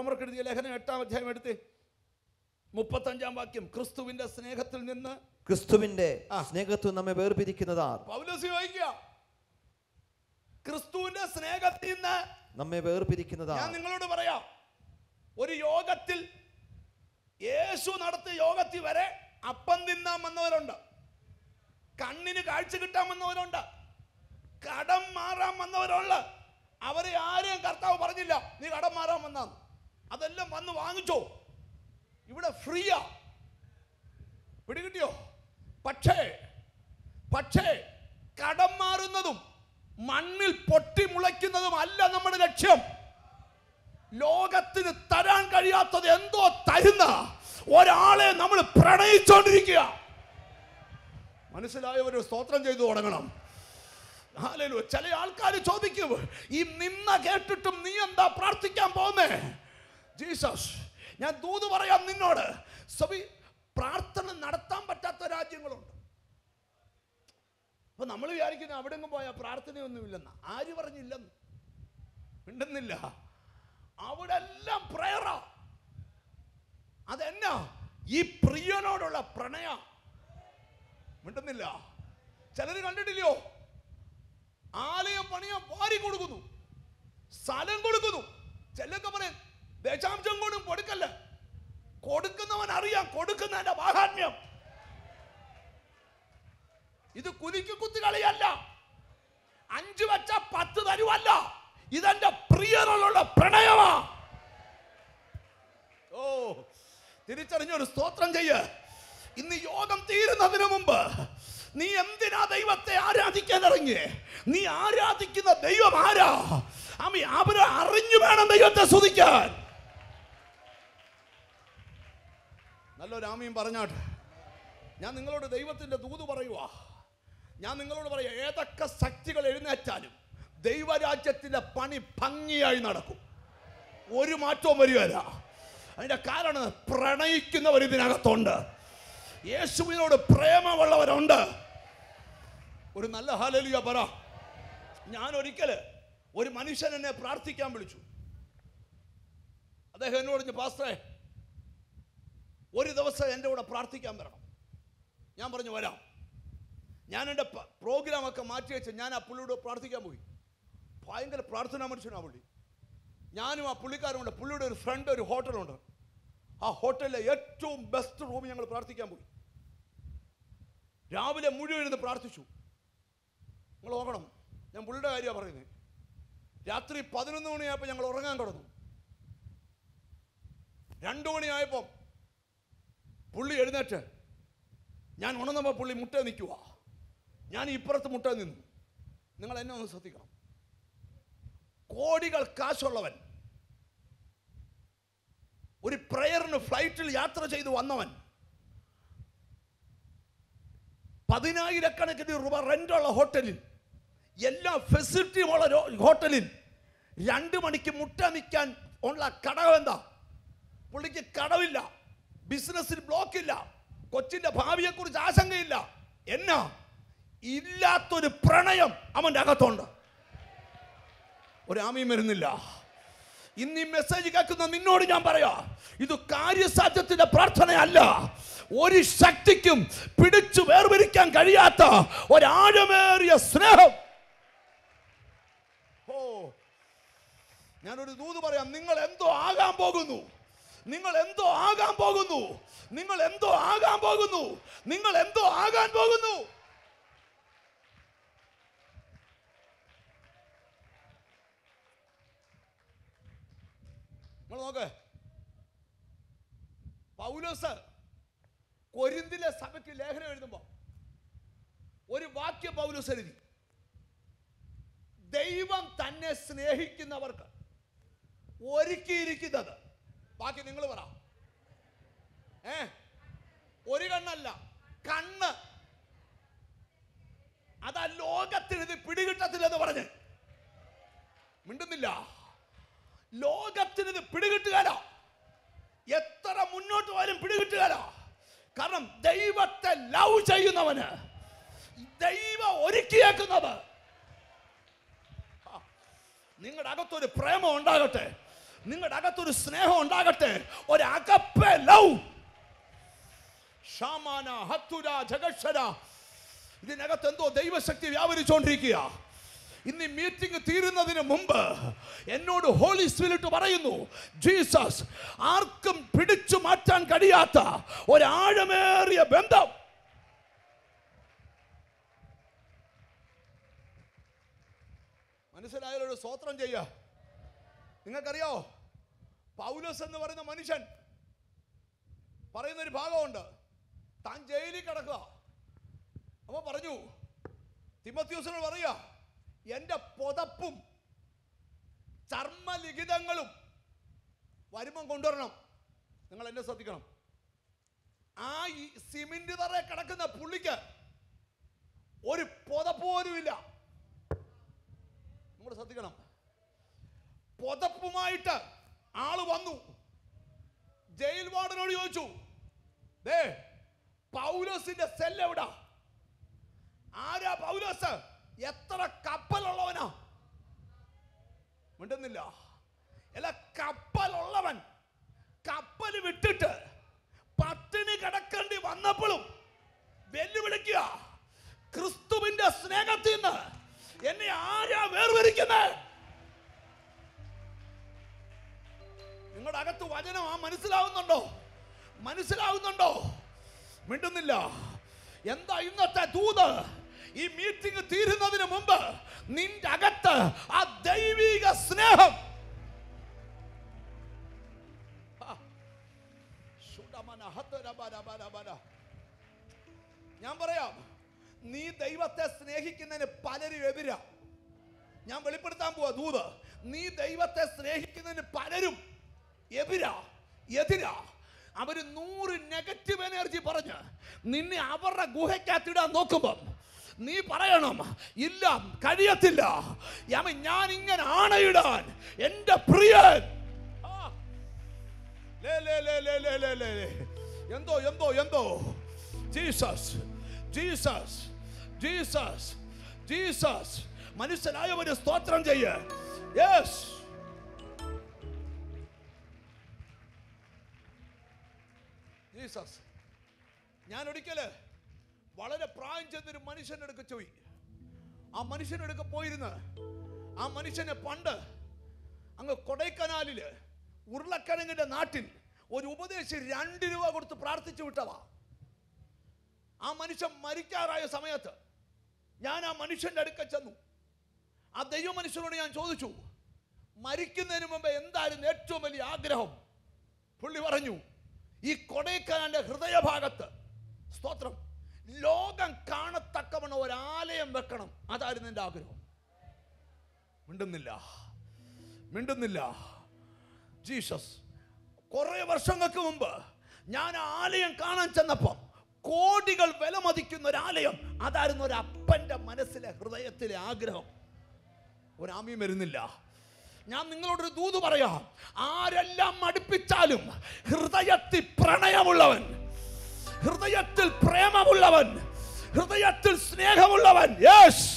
റോമർക്ക് എഴുതിയ ലേഖനം എട്ടാം അധ്യായം എടുത്ത് മുപ്പത്തഞ്ചാം വാക്യം ക്രിസ്തുവിന്റെ സ്നേഹത്തിൽ നിന്ന് ക്രിസ്തുവിന്റെ ആ. സ്നേഹത്വം നമ്മെ വേർപിരിക്കുന്നതാർ പൗലോസ് ചോദിക്കുക ക്രിസ്തുവിന്റെ സ്നേഹത്തിൽ നിന്ന് നമ്മെ വേർപിരിക്കുന്നതാർ ഞാൻ നിങ്ങളോട് പറയാം ഒരു യോഗത്തിൽ യേശു നടത്തിയ യോഗത്തിൽ വരെ അപ്പം തിന്നാൻ വന്നവരുണ്ട് കണ്ണിന് കാഴ്ച കിട്ടാൻ വന്നവരുണ്ട് കടം മാറാൻ വന്നവരുണ്ട് അവരെ ആരെയും കർത്താവ് പറഞ്ഞില്ല നീ കടം മാറാൻ വന്നാന്ന് അതെല്ലാം വന്ന് വാങ്ങിച്ചോ ഇവിടെ ഫ്രീയാ പിടികിട്ടിയോ പക്ഷേ പക്ഷേ കടം മാറുന്നതും മണ്ണിൽ പൊട്ടി മുളയ്ക്കുന്നതും അല്ല നമ്മുടെ ലക്ഷ്യം ലോകത്തിന് തരാൻ കഴിയാത്തത് എന്തോ തരുന്ന ഒരാളെ നമ്മൾ പ്രണയിച്ചോണ്ടിരിക്കുക മനസ്സിലായവർ സ്തോത്രം ചെയ്തു തുടങ്ങണം ഹാലേലൂയ. ചില ആൾക്കാർ ചോദിക്കും ഈ നിന്ന കേട്ടിട്ടും നീ എന്താ പ്രാർത്ഥിക്കാൻ പോകുന്നേ ജീസസ് ഞാൻ ദൂത് പറയാം നിന്നോട് സഭി പ്രാർത്ഥന നടത്താൻ പറ്റാത്ത രാജ്യങ്ങളുണ്ട് അപ്പൊ നമ്മൾ വിചാരിക്കുന്നത് അവിടെ എങ്ങും പോയാൽ പ്രാർത്ഥനയൊന്നുമില്ലെന്ന് ആര് പറഞ്ഞില്ലെന്ന് മിണ്ടുന്നില്ല അവിടെ എല്ലാം പ്രയറാ അതെന്നാ ഈ പ്രിയനോടുള്ള പ്രണയ മിണ്ടുന്നില്ല ചിലര് കണ്ടിട്ടില്ലയോ ആലയം പണിയാൻ വാരി കൊടുക്കുന്നു സ്ഥലം കൊടുക്കുന്നു ചിലൊക്കെ പറയും ദശാംശം കൊണ്ടും കൊടുക്കല്ല കൊടുക്കുന്നവൻ അറിയാം കൊടുക്കുന്നതിന്റെ മാഹാത്മ്യം ഇത് കുലിക്ക് കുത്തി കളിയല്ല അഞ്ചു വെച്ച പത്ത് തരുവല്ല ഇതെന്റെ പ്രിയനുള്ള പ്രണയമാ ഓ തിരിച്ചറിഞ്ഞൊരു സ്തോത്രം ചെയ്യ് ഇന്ന് യോഗം തീരുന്നതിന് മുമ്പ് നീ എന്തിനാ ദൈവത്തെ ആരാധിക്കാൻ ഇറങ്ങിയേ നീ ആരാധിക്കുന്ന ദൈവം ആരാ അമ്മ അവരെ അറിഞ്ഞു വേണം ദൈവത്തെ സ്തുതിക്കാൻ നല്ലൊരു ആമയും പറഞ്ഞാട്ട് ഞാൻ നിങ്ങളോട് ദൈവത്തിന്റെ ദൂത് പറയുവാ ഞാൻ നിങ്ങളോട് പറയാം ഏതൊക്കെ ശക്തികൾ എഴുന്നേറ്റാലും ദൈവരാജ്യത്തിന്റെ പണി ഭംഗിയായി നടക്കും ഒരു മാറ്റവും വരികയില്ല അതിന്റെ കാരണം പ്രണയിക്കുന്നവർ ഇതിനകത്തുണ്ട് യേശുവിനോട് പ്രേമമുള്ളവരുണ്ട് ഒരു നല്ല ഹാലലിയ പറ ഞാൻ ഒരിക്കല് ഒരു മനുഷ്യൻ എന്നെ പ്രാർത്ഥിക്കാൻ വിളിച്ചു അദ്ദേഹം എന്നോട് പറഞ്ഞു പാസ്റ്റേ ഒരു ദിവസം എൻ്റെ കൂടെ പ്രാർത്ഥിക്കാൻ വരണം ഞാൻ പറഞ്ഞു വരാം ഞാൻ എൻ്റെ പ്രോഗ്രാമൊക്കെ മാറ്റി വെച്ച് ഞാൻ ആ പുള്ളിയോട് പ്രാർത്ഥിക്കാൻ പോയി ഭയങ്കര പ്രാർത്ഥനാ മനുഷ്യനാണ് പുള്ളി ഞാനും ആ പുള്ളിക്കാരും ഉണ്ട് പുള്ളിയുടെ ഒരു ഫ്രണ്ട് ഒരു ഹോട്ടലുണ്ട് ആ ഹോട്ടലിലെ ഏറ്റവും ബെസ്റ്റ് റൂം ഞങ്ങൾ പ്രാർത്ഥിക്കാൻ പോയി രാവിലെ മുഴുവൻ ഇരുന്ന് പ്രാർത്ഥിച്ചു നിങ്ങൾ നോക്കണം ഞാൻ പുള്ളിയുടെ കാര്യമാണ് പറയുന്നത് രാത്രി പതിനൊന്ന് മണിയായപ്പോൾ ഞങ്ങൾ ഉറങ്ങാൻ കിടന്നു രണ്ടു മണിയായപ്പോൾ പുള്ളി എഴുന്നേറ്റ് ഞാൻ ഉണർന്നപ്പോൾ പുള്ളി മുട്ട നിൽക്കുക ഞാൻ ഇപ്പുറത്ത് മുട്ട നിന്നു നിങ്ങൾ എന്നെ ഒന്ന് ശ്രദ്ധിക്കണം കോടികൾ കാശുള്ളവൻ ഒരു പ്രയറിന് ഫ്ലൈറ്റിൽ യാത്ര ചെയ്ത് വന്നവൻ പതിനായിരക്കണക്കിന് രൂപ റെന്റുള്ള ഹോട്ടലിൽ എല്ലാ ഫെസിലിറ്റിയും ഉള്ള രോ- ഹോട്ടലിൽ രണ്ട് മണിക്ക് മുട്ട നിൽക്കാൻ ഉള്ള കടകം എന്താ പുള്ളിക്ക് കടവില്ല ബിസിനസ്സിൽ ബ്ലോക്ക് ഇല്ല കൊച്ചിന്റെ ഭാവിയെക്കുറിച്ച് ആശങ്കയില്ല എന്നാ ഇല്ലാത്തൊരു പ്രണയം അവന്റെ അകത്തുണ്ട് ഒരു ആമയും വരുന്നില്ല ഇന്ന് ഈ മെസ്സേജ് കേൾക്കുന്ന നിന്നോട് ഞാൻ പറയാ ഇത് കാര്യസാധ്യത്തിന്റെ പ്രാർത്ഥനയല്ല ഒരു ശക്തിക്കും പിടിച്ചു വേർതിരിക്കാൻ കഴിയാത്ത ഒരാഴമേറിയ സ്നേഹം ഓ ഞാനൊരു ദൂത് പറയാം നിങ്ങൾ എന്തോ ആകാൻ പോകുന്നു നിങ്ങൾ എന്തോ ആകാൻ പോകുന്നു നിങ്ങൾ എന്തോ ആകാൻ പോകുന്നു നിങ്ങൾ എന്തോ ആകാൻ പോകുന്നു നിങ്ങൾ നോക്ക് പൗലോസ് കൊരിന്തിലെ സഭയ്ക്ക് ലേഖനം എഴുതുമ്പോ ഒരു വാക്യം പൗലോസ് എഴുതി ദൈവം തന്നെ സ്നേഹിക്കുന്നവർക്ക് ഒരുക്കിയിരിക്കുന്നത് ബാക്കി നിങ്ങൾ പറ ഏ ഒരു കണ്ണല്ല കണ്ണ് അതാ ലോകത്തിന് ഇത് പിടികിട്ടത്തില്ലെന്ന് പറഞ്ഞ് മിണ്ടുന്നില്ല ലോകത്തിന് ഇത് പിടികിട്ടുകയില്ല എത്ര മുന്നോട്ട് പോയാലും പിടികിട്ടുകയില്ല കാരണം ദൈവത്തെ ലവ് ചെയ്യുന്നവന് ദൈവം ഒരുക്കിയേക്കുന്നത് നിങ്ങളുടെ അകത്തൊരു പ്രേമം ഉണ്ടാകട്ടെ നിങ്ങളുടെ അകത്തൊരു സ്നേഹം ഉണ്ടാകട്ടെ ഒരു അകപ്പെ ലവ് ഷാമാന ഹത്തുര ജഗക്ഷര ഇതിനകത്ത് എന്തോ ദൈവശക്തി വ്യാപരിച്ചുകൊണ്ടിരിക്കുക ഇന്ന് ഈ മീറ്റിംഗ് തീരുന്നതിന് മുമ്പ് എന്നോട് ഹോളി സ്പിരിറ്റ് പറയുന്നു ജീസസ് ആർക്കും പിടിച്ചു മാറ്റാൻ കഴിയാത്ത ഒരാഴമേറിയ ബന്ധം മനസ്സിലായാലൊരു സ്വോത്രം ചെയ്യുക നിങ്ങൾക്കറിയോ പൗലോസ് എന്ന് പറയുന്ന മനുഷ്യൻ പറയുന്ന ഒരു ഭാഗമുണ്ട് താൻ ജയിലിൽ കിടക്കുക അപ്പൊ പറഞ്ഞു തിമത്യൂസിനോട് പറയുക എൻ്റെ പുതപ്പും ചർമ്മലിഖിതങ്ങളും വരുമ്പം കൊണ്ടുവരണം നിങ്ങൾ എന്നെ ശ്രദ്ധിക്കണം ആ ഈ സിമെന്റ് തറ കിടക്കുന്ന പുള്ളിക്ക് ഒരു പുതപ്പ് പോലുമില്ല നമ്മൾ ശ്രദ്ധിക്കണം പുതപ്പുമായിട്ട് ആള് വന്നു ജയിൽ വാർഡനോട് ചോദിച്ചു ദേ പൗലോസിന്റെ സെൽ എവിടാ ആരാ പൗലോസ് എത്ര കപ്പലുള്ളവനാ മിണ്ടുന്നില്ല അല്ല കപ്പലുള്ളവൻ കപ്പൽ വിട്ടിട്ട് പട്ടിണി കിടക്കേണ്ടി വന്നപ്പോഴും വെല്ലുവിളിക്കുക ക്രിസ്തുവിന്റെ സ്നേഹത്തിൽ നിന്ന് എന്നെ ആരാ വേർതിരിക്കുന്നത് നിങ്ങളുടെ അകത്ത് വചനം ആ മനസ്സിലാവുന്നുണ്ടോ മനസ്സിലാവുന്നുണ്ടോ മിണ്ടുന്നില്ല എന്താ ഇന്നത്തെ ദൂത് ഈ മീറ്റിംഗ് തീരുന്നതിന് മുമ്പ് നിന്റെ അകത്ത് ആ ദൈവിക സ്നേഹം ആ. ശുഡമന ഹത്തരബരബരബര. ഞാൻ പറയാം നീ ദൈവത്തെ സ്നേഹിക്കുന്നതിന് പലരും എതിരാ ഞാൻ വെളിപ്പെടുത്താൻ പോവാ ദൂത് നീ ദൈവത്തെ സ്നേഹിക്കുന്നതിന് പലരും എതിരാ എതിരാ അവര് നൂറ് നെഗറ്റീവ് എനർജി പറഞ്ഞ് നിന്നെ അവരുടെ ഗുഹയ്ക്കകത്തിടാൻ നോക്കുമ്പം നീ പറയണം ഇല്ല കഴിയത്തില്ല യമ ഞാൻ ഇങ്ങനെ ആണയിടാൻ എന്റെ പ്രിയൻ ആ. ലേ, ലേ, ലേ, ലേ, ലേ, ലേ, ലേ, ലേ. എന്തോ എന്തോ എന്തോ ജീസസ് ജീസസ് ജീസസ് ജീസസ് മനസ്സിലായവര് സ്തോത്രം ചെയ്യ യെസ് ജീസസ് ഞാൻ ഒരിക്കല് വളരെ പ്രായം ചെന്നൊരു മനുഷ്യൻ്റെ അടുക്ക പോയി ആ മനുഷ്യൻ്റെ അടുക്ക പോയിരുന്ന് ആ മനുഷ്യനെ പണ്ട് അങ്ങ് കൊടൈക്കനാലില് ഉരുളക്കിഴങ്ങിന്റെ നാട്ടിൽ ഒരു ഉപദേശി രണ്ട് രൂപ കൊടുത്ത് പ്രാർത്ഥിച്ചു വിട്ടതാ ആ മനുഷ്യൻ മരിക്കാറായ സമയത്ത് ഞാൻ ആ മനുഷ്യന്റെ അടുക്ക ചെന്നു ആ ദൈവ മനുഷ്യനോട് ഞാൻ ചോദിച്ചു മരിക്കുന്നതിന് മുമ്പ് എന്തായിരുന്നു ഏറ്റവും വലിയ ആഗ്രഹം പുള്ളി പറഞ്ഞു ഈ കൊടൈക്കനാലിന്റെ ഹൃദയഭാഗത്ത് സ്തോത്രം ലോകം കാണത്തക്കവണ്ണം ഒരാലയം വെക്കണം അതായിരുന്നു എൻ്റെ ആഗ്രഹം മിണ്ടുന്നില്ല മിണ്ടുന്നില്ല ജീസസ് കുറെ വർഷങ്ങൾക്ക് മുമ്പ് ഞാൻ ആ ആലയം കാണാൻ ചെന്നപ്പം കോടികൾ വിലമതിക്കുന്ന ഒരു ആലയം അതായിരുന്നു ഒരു അപ്പന്റെ മനസ്സിലെ ഹൃദയത്തിലെ ആഗ്രഹം ഒരാമ്യം വരുന്നില്ല ഞാൻ നിങ്ങളോടൊരു ദൂത് പറയാം ആരെല്ലാം അടുപ്പിച്ചാലും ഹൃദയത്തിൽ പ്രണയമുള്ളവൻ ഹൃദയത്തിൽ പ്രേമമുള്ളവൻ ഹൃദയത്തിൽ സ്നേഹമുള്ളവൻ യെസ്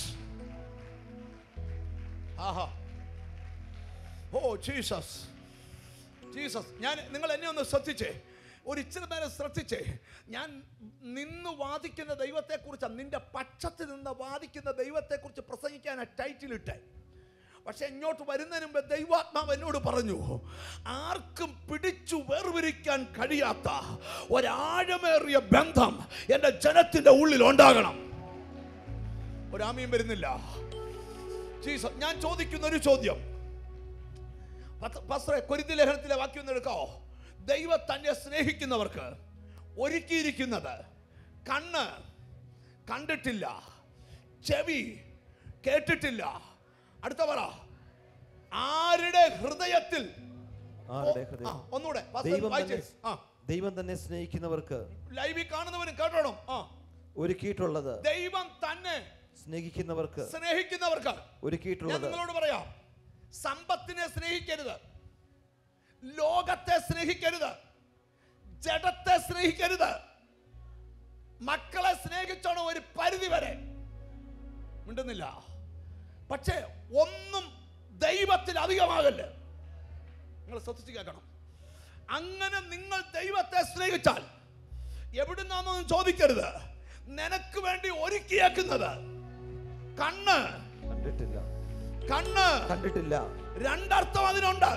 ആഹാ ഓ ജീസസ് ജീസസ് ഞാൻ നിങ്ങൾ എന്നെ ഒന്ന് ശ്രദ്ധിച്ചേ ഒരു ഇച്ചിരി നേരം ശ്രദ്ധിച്ചേ ഞാൻ നിന്ന് വാദിക്കുന്ന ദൈവത്തെക്കുറിച്ച് നിന്റെ പക്ഷത്തിൽ നിന്ന് വാദിക്കുന്ന ദൈവത്തെക്കുറിച്ച് പ്രസംഗിക്കാൻ ടൈറ്റിൽ ഇട്ടേ പക്ഷെ ഇങ്ങോട്ട് വരുന്നതിന് മുമ്പ് ദൈവാത്മാവ് എന്നോട് പറഞ്ഞു ആർക്കും പിടിച്ചു വേർതിരിക്കാൻ കഴിയാത്ത ഒരാഴമേറിയ ബന്ധം എൻ്റെ ജനത്തിന്റെ ഉള്ളിൽ ഉണ്ടാകണം ഒരാമയും വരുന്നില്ല ജീസസ് ഞാൻ ചോദിക്കുന്ന ഒരു ചോദ്യം പത്ത് പസ്രെ കൊരിന്തി ലേഖനത്തിലെ വാക്യം ഒന്ന് എടുക്കാവോ ദൈവം തന്നെ സ്നേഹിക്കുന്നവർക്ക് ഒരുക്കിയിരിക്കുന്നത് കണ്ണ് കണ്ടിട്ടില്ല ചെവി കേട്ടിട്ടില്ല അടുത്ത പറ ആരുടെ ഹൃദയത്തിൽ ആരുടെ ആ, ഹൃദയം ഒന്നുകൂടെ പാസ്റ്റർ ദൈവം വായിച്ചേ. തന്നെ ആ ദൈവം തന്നെ സ്നേഹിക്കുന്നവർക്ക് ലൈവിൽ കാണുന്നവനും കേട്ടോണം ആ ഒരുക്കിയിട്ടുള്ളത് ദൈവം തന്നെ സ്നേഹിക്കുന്നവർക്ക് സ്നേഹിക്കുന്നവർക്ക് ഞാൻ ഒരുക്കിയിട്ടുള്ളത് നിങ്ങളോട് പറയാം സമ്പത്തിനെ സ്നേഹിക്കരുത് ലോകത്തെ സ്നേഹിക്കരുത് ജഡത്തെ സ്നേഹിക്കരുത് മക്കളെ സ്നേഹിച്ചോണം ഒരു പരിധി വരെ മിണ്ടുന്നില്ല പക്ഷേ ഒന്നും ദൈവത്തിൽ അധികമാകല്ല നിങ്ങൾ ശ്രദ്ധിച്ച് കേൾക്കണം അങ്ങനെ നിങ്ങൾ ദൈവത്തെ സ്നേഹിച്ചാൽ എവിടുന്നാണെന്ന് ചോദിക്കരുത് നിനക്ക് വേണ്ടി ഒരുക്കിയേക്കുന്നത് കണ്ണ് കണ്ടിട്ടില്ല കണ്ണ് കണ്ടിട്ടില്ല രണ്ടർത്ഥം അതിനുണ്ട്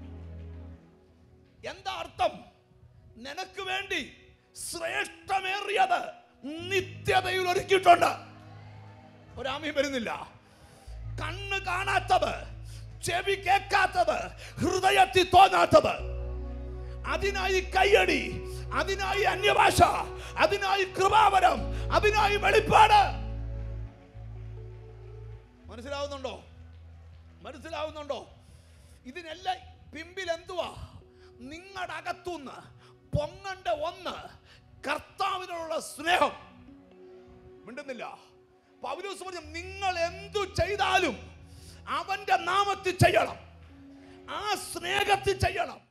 എന്താ അർത്ഥം നിനക്ക് വേണ്ടി ശ്രേഷ്ഠമേറിയത് നിത്യതയിൽ ഒരുക്കിയിട്ടുണ്ട് ഒരാമയും വരുന്നില്ല കണ്ണ് കാണാത്തത് ചെവി കേൾക്കാത്തത് ഹൃദയത്തിൽ തോന്നാത്തത് അതിനായി കയ്യടി അതിനായി അന്യഭാഷ അതിനായി കൃപാവരം അതിനായി വെളിപ്പാട് മനസ്സിലാവുന്നുണ്ടോ മനസ്സിലാവുന്നുണ്ടോ ഇതിനെല്ലാം പിമ്പിൽ എന്തുവാ നിങ്ങളുടെ അകത്തുനിന്ന് പൊങ്ങണ്ട ഒന്ന് കർത്താവിനുള്ള സ്നേഹം മിണ്ടുന്നില്ല പൗലോസ് പറഞ്ഞു നിങ്ങൾ എന്തു ചെയ്താലും അവന്റെ നാമത്തിൽ ചെയ്യണം ആ സ്നേഹത്തിൽ ചെയ്യണം